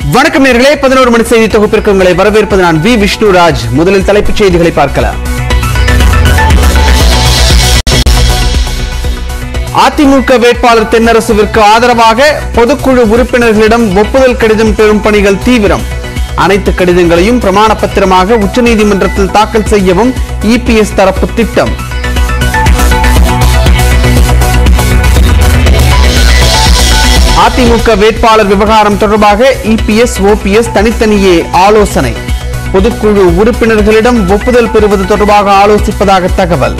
வணக்கம் நேர்களே பதினோரு மணி செய்தி தொகுப்பிற்கு உங்களை வரவேற்பது நான் வி விஷ்ணுராஜ் முதலில் தலைப்புச் செய்திகளை பார்க்கலாம் அதிமுக வேட்பாளர் தென்னரசுவிற்கு ஆதரவாக பொதுக்குழு உறுப்பினர்களிடம் ஒப்புதல் கடிதம் பெறும் பணிகள் தீவிரம் அனைத்து கடிதங்களையும் பிரமாண பத்திரமாக உச்சநீதிமன்றத்தில் தாக்கல் செய்யவும் இபிஎஸ் தரப்பு திட்டம் அதிமுக வேட்பாளர் விவகாரம் தொடர்பாக இபிஎஸ் ஓபிஎஸ் தனித்தனியே ஆலோசனை பொதுக்குழு உறுப்பினர்களிடம் ஒப்புதல் பெறுவது தொடர்பாக ஆலோசிப்பதாக தகவல்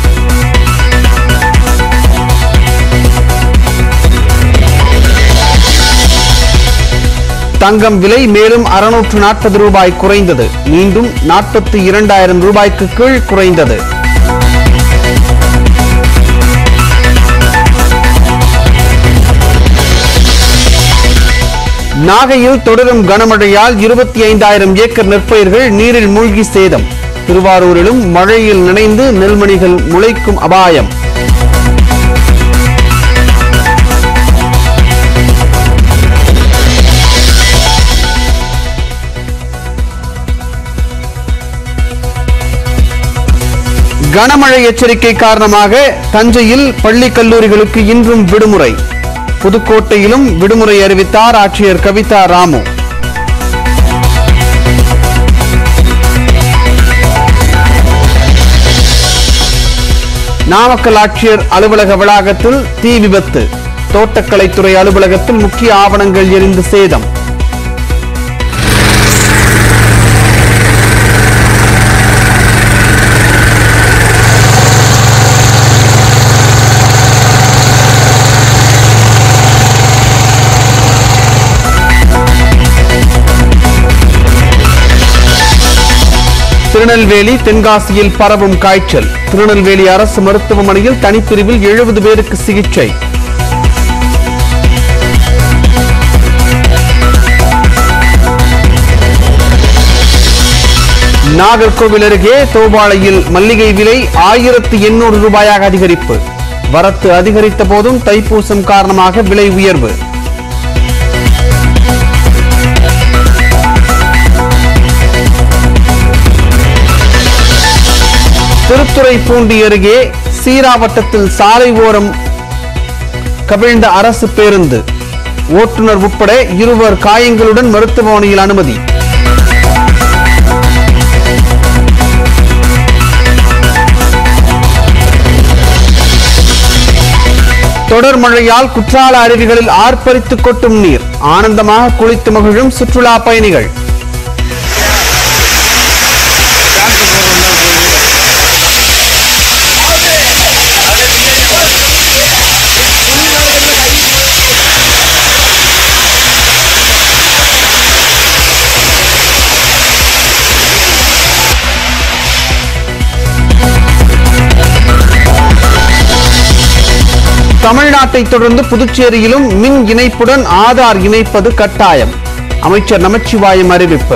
தங்கம் விலை மேலும் அறுநூற்று நாற்பது ரூபாய் குறைந்தது மீண்டும் நாற்பத்தி இரண்டாயிரம் ரூபாய்க்கு கீழ் குறைந்தது நாகையில் தொடரும் கனமழையால் இருபத்தி ஐந்தாயிரம் ஏக்கர் நெற்பயிர்கள் நீரில் மூழ்கி சேதம் திருவாரூரிலும் மழையில் நனைந்து நெல்மணிகள் முளைக்கும் அபாயம் கனமழை எச்சரிக்கை காரணமாக தஞ்சையில் பள்ளி கல்லூரிகளுக்கு இன்றும் விடுமுறை புதுக்கோட்டையிலும் விடுமுறை அறிவித்தார் ஆட்சியர் கவிதா ராமு நாமக்கல் ஆட்சியர் அலுவலக வளாகத்தில் தீ விபத்து தோட்டக்கலைத்துறை அலுவலகத்தில் முக்கிய ஆவணங்கள் எரிந்து சேதம் திருநெல்வேலி தென்காசியில் பரவும் காய்ச்சல் திருநெல்வேலி அரசு மருத்துவமனையில் தனிப்பிரிவில் எழுபது பேருக்கு சிகிச்சை நாகர்கோவில் அருகே தோபாளையில் மல்லிகை விலை ஆயிரத்து எண்ணூறு ரூபாயாக அதிகரிப்பு வரத்து அதிகரித்த போதும் தைப்பூசம் காரணமாக விலை உயர்வு திருத்துறைப்பூண்டி அருகே சீராவட்டத்தில் சாலை ஓரம் கவிழ்ந்த அரசு பேருந்து ஓட்டுநர் உட்பட இருவர் காயங்களுடன் மருத்துவமனையில் அனுமதி தொடர் மழையால் குற்றால அருவிகளில் ஆர்ப்பரித்து கொட்டும் நீர் ஆனந்தமாக குளித்து மகிழும் சுற்றுலா பயணிகள் தமிழ்நாட்டை தொடர்ந்து புதுச்சேரியிலும் மின் இணைப்புடன் ஆதார் இணைப்பது கட்டாயம் அமைச்சர் நமச்சிவாயம் அறிவிப்பு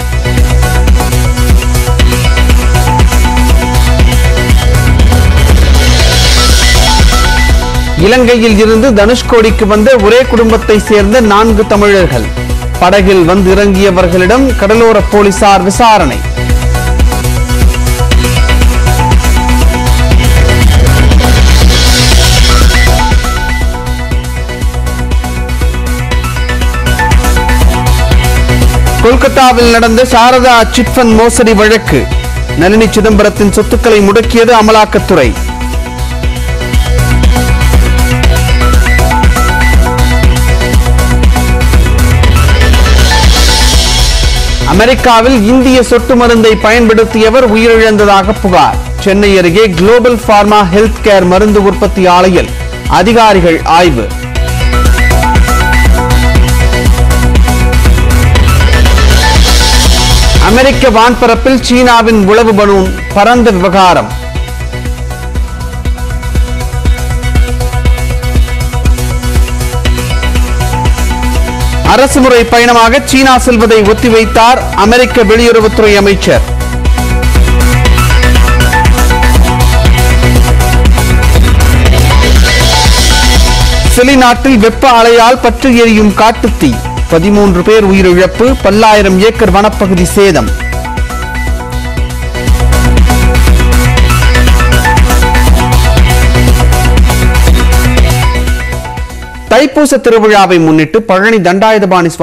இலங்கையில் இருந்து தனுஷ்கோடிக்கு வந்த ஒரே குடும்பத்தை சேர்ந்த நான்கு தமிழர்கள் படகில் வந்து இறங்கியவர்களிடம் கடலோர போலீசார் விசாரணை கொல்கத்தாவில் நடந்த சாரதா சிட்பண்ட் மோசடி வழக்கு நளினி சிதம்பரத்தின் சொத்துக்களை முடக்கியது அமலாக்கத்துறை அமெரிக்காவில் இந்திய சொட்டு மருந்தை பயன்படுத்தியவர் உயிரிழந்ததாக புகார் சென்னை அருகே குளோபல் பார்மா ஹெல்த் கேர் மருந்து உற்பத்தி ஆலையில் அதிகாரிகள் ஆய்வு அமெரிக்க வான்பரப்பில் சீனாவின் உளவு பலூன் பறந்த விவகாரம் அரசுமுறை பயணமாக சீனா செல்வதை ஒத்திவைத்தார் அமெரிக்க வெளியுறவுத்துறை அமைச்சர் சிலி நாட்டில் வெப்ப அலையால் பற்றி எரியும் காட்டுத்தீ பதிமூன்று பேர் உயிரிழப்பு பல்லாயிரம் ஏக்கர் வனப்பகுதி சேதம் தைப்பூச திருவிழாவை முன்னிட்டு பழனி தண்டாயுதபாணி சுவாமி